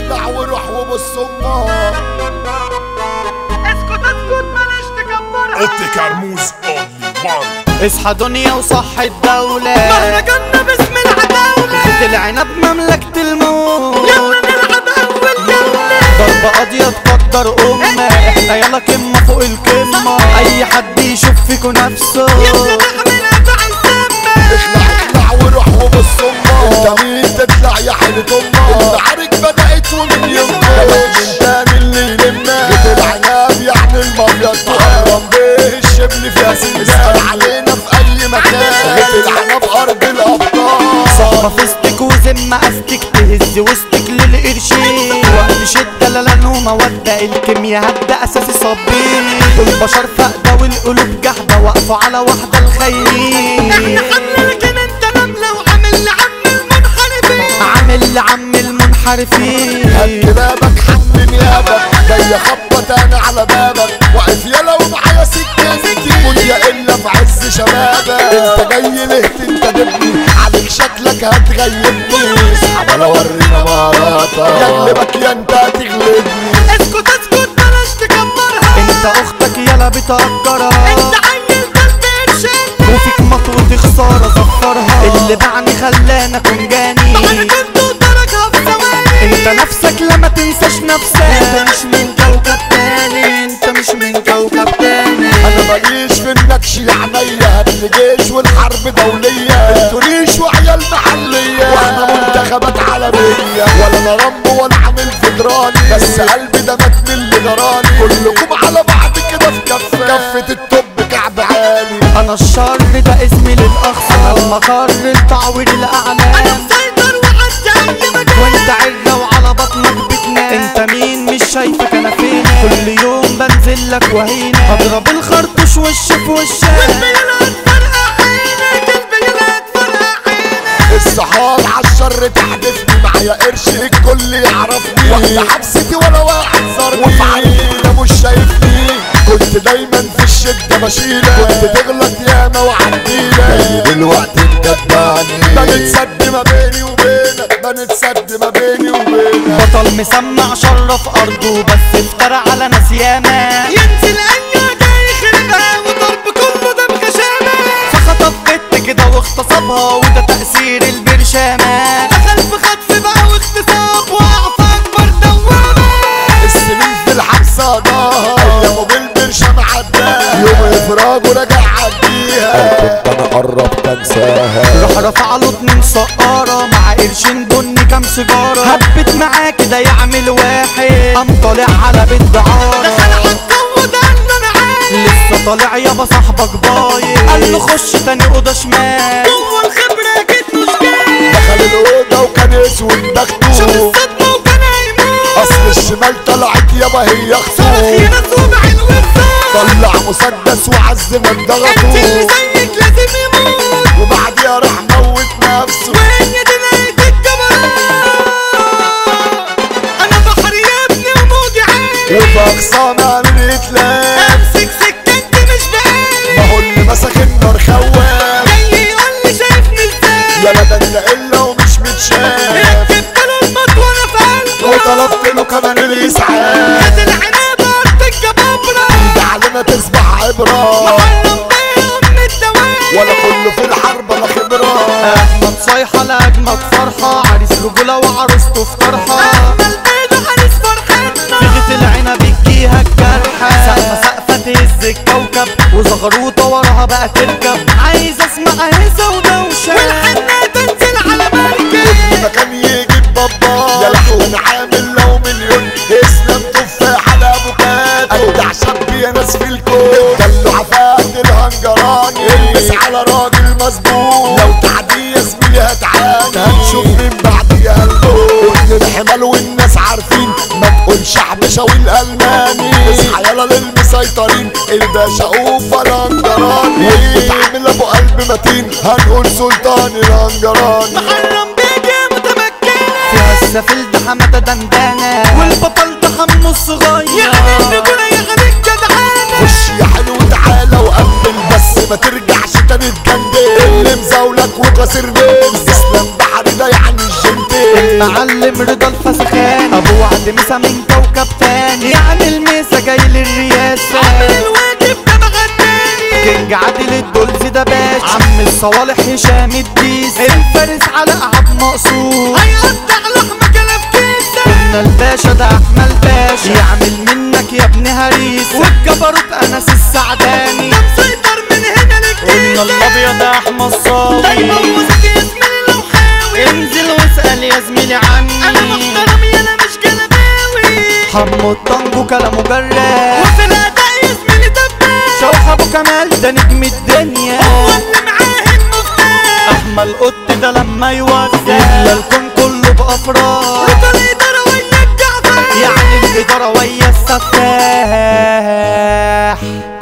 اخلع وروح وبص امك اسكت اسكت بلاش تكبرها اوتي كرموز اونلي وان اصحى دنيا وصح الدولة مهرجاننا باسم العداولة خد العنب مملكة الموت يلا نلعب اول جولة ضربة قاضية تقدر أمة احنا يلا كمة فوق القمة أي حد يشوف فيكو نفسه يلا نعمل افعال سامة اخلع اخلع وروح وبص امك انت مين تطلع يا حيلة امك المعارك بدأت ومن ينقذ من تاني اللي يلمنا جيت العناب يعني المبيض محرم بيه الشبل فيها سنة اسأل علينا في اي مكان جيت العناب ارض الابطال صحبة فستك وذمة أستك تهز وسطك للقرشين وقت شدة للان ومودة الكيميا هبدأ أساس الصبين البشر فاقدة والقلوب جحدة واقفة على واحدة الخيرين احنا حملة لكن انت نملة وعامل لعم المنحرفين عامل لعم المنحرفين هات بابك حمل نيابك جاي خبط انا على بابك واقف يلا ومعايا سكتي قول يا الا في عز شبابك انت جاي ليه تنتدبني عليك شكلك هتغيبني اسحب انا ورينا مهاراتك يغلبك يا انت هتغلبني اسكت اسكت بلاش تكبرها انت اختك يلا بتأجرها انت عيل قلب ارشاد وفيك مطوة خسارة زفرها اللي باعني خلاني اكون جاني بعد كنت وتركها في ثواني انت نفسك لما تنساش نفسك انت مش من كوكب تاني انت مش من كوكب تاني انا ماليش في النكش يا عينيا هات جيش والحرب دولية انتوا ريش وعيال محلية واحنا منتخبات عالمية ولا انا رامبو ولا عامل فدراني بس قلبي ده مات من اللي جراني كلكم على بعض كده في كفة كفة التوب كعب عالي انا الشر ده اسمي للاخص انا المقر التعوير انا الاعلام مسيطر وعدي اي مكان وانت عرة وعلى بطنك بتنام انت مين مش شايفك انا فين كل يوم بنزل لك وهينة اضرب الخرطوش وش في وشك البيلات فرقع عينك البيلات فرقع عينك الصحاب عالشر تحدفني معايا قرش الكل يعرفني واحدة حبستي ولا واحد زارني وفي عيني مش شايفني كنت دايما في الشدة بشيلك كنت تغلط ياما وعديلك جاي دلوقتي مجدعني بنتسد ما بيني وبينك بنتسد ما بيني وبينك بطل مسمع شرف ارضه بس افترى على ناس ياما ينزل اي جاي يخربها وضرب كله ده بغشامة فخطف بنت كده واغتصبها وده تأثير البرشامة دخل في خطف بقى واغتصاب وقع في اكبر دوامة السنين في الحبس قضاها ايامه بالبرشة معداها يوم افراج وراجع عديها كنت انا قربت انساها راح رفع له اتنين سقارة مع قرشين بني كام سيجارة هبت معاه كده يعمل واحد قام طالع على بيت دعارة دخل عالجو ده ان انا عايز لسه طالع يابا صاحبك بايظ قال له خش تاني اوضه شمال جوه الخبرة اكيد مش جاي دخل الأوضة وكان اسود شوف بخته الصدمة وكان هيموت أصل الشمال طلعت يابا هي صرخ أخته ينس وبعين وفاق طلع مسدس وعز من انت اللي ضغطه زيك لازم يموت وبعديها راح موت نفسه وهي دي نهاية الجبروت انا بحر يا ابني وموجي عالي وفي أقصانا من إتلاف امسك سكتي مش بالي ما هو اللي مسك النار خواف جاي يقول لي شايفني ازاي يا لا ده انت إلا ومش متشاف ركبت له المطوة انا في قلبه وطلبت له كمان الإسعاف هات العنب ارض الجبابرة ده علينا تصبح عبرة محرم بيها ام الدوام ولا كله في الحرب لا خبرة اجمد صيحة لاجمد فرحة عريس رجولة وعروسته في طرحة اجمل بيضة حارس فرحتنا فيغة العنب تجيها الجرحة سقفة سقفة تهز الكوكب وزغروطة وراها بقى تركب عايز اسمع هيصة ودوشة والحنة تنزل على مركب مكان يجيب بابا يا لحون عامل لو مليون اسلام تفاح على افوكادو ابدع شاب يا ناس في الكون دلوا عفات الهنجراني البس على راجل مظبوط لو تعدي يا زميلي هتعاني هنشوف من بعد يا قلبه كل الحمال والناس عارفين ما تقولش حبشه والالماني اصحى يلا للمسيطرين الباشا اوفا الهنجراني والمتعامل ابو قلب متين هنقول سلطان الهنجراني محرم بيجي متمكنة فيها السفل ده حمادة دندانة والبطل ده حمو الصغير يعني الرجولة يعني الجدعانة خش يا حلو تعالى وقبل بس ما ترجعش تاني تجندل اللي مزاولك وكسر بيل اسلام بحري ده يعني الجنتين معلم رضا الفسخان ابو وعد مسا من كوكب تاني يعني الميسا جاي للرياسة الواجب ده مغناني كينج عادل الدولز ده باشا عم الصوالح هشام الديس الفارس على قعد مقصود هيقطع لحمة كلام كيسة قلنا الباشا ده احمد باشا يعمل منك يا ابن هريس والجبروت انس السعداني ده مسيطر من هنا قلنا للجيزة الابيض ده احمد دايما صاوي وسط اسمي لو حاوي انزل واسال يا زميلي انا عني محترم يالا مش جلباوي حمو الطنجو كلامه جراح وفي الاداء اسمي لي دباش شوح ابو كمال ده نجم الدنيا هو اللي معاه المفتاح احمد القط ده لما يوزع يملى الكون كله بافراح رضا الادارة ويا الجعفر يعني الاداره ويا السفاح